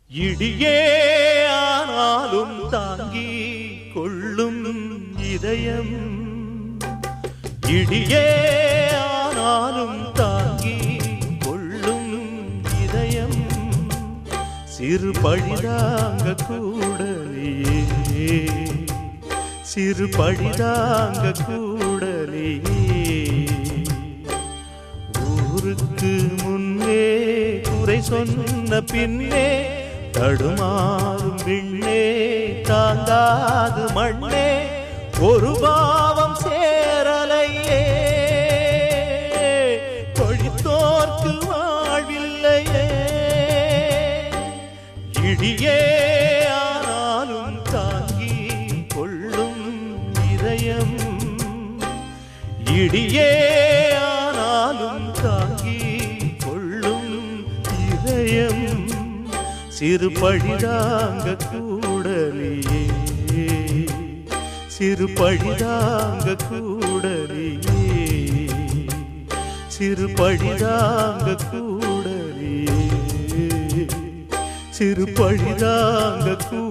இடியே ஆனாலும் தாங்கி கொள்ளும் இதயம் இடியே ஆனாலும் தாங்கி கொள்ளும் இதயம் சிறு பழிதாங்க கூடலியே சிறு பழிதாங்க கூடலியே ஊருக்கு முன்னே குறை சொன்ன பின்னே தடுமாறும் விண்ணே தாங்காது மண்ணே ஒரு பாவம் சேரலையே கொழித்தோர்க்கு வாழ்வில்லையே இடியே ஆனாலும் தாங்கி கொள்ளும் இதயம் இடியே ஆனாலும் தாங்கி கொள்ளும் இதயம் சிறு பழிதாங்க கூடலியே சிறு பழிதாங்க கூடலியே சிறு பழிதாங்க கூடலியே சிறு பழிதாங்க கூ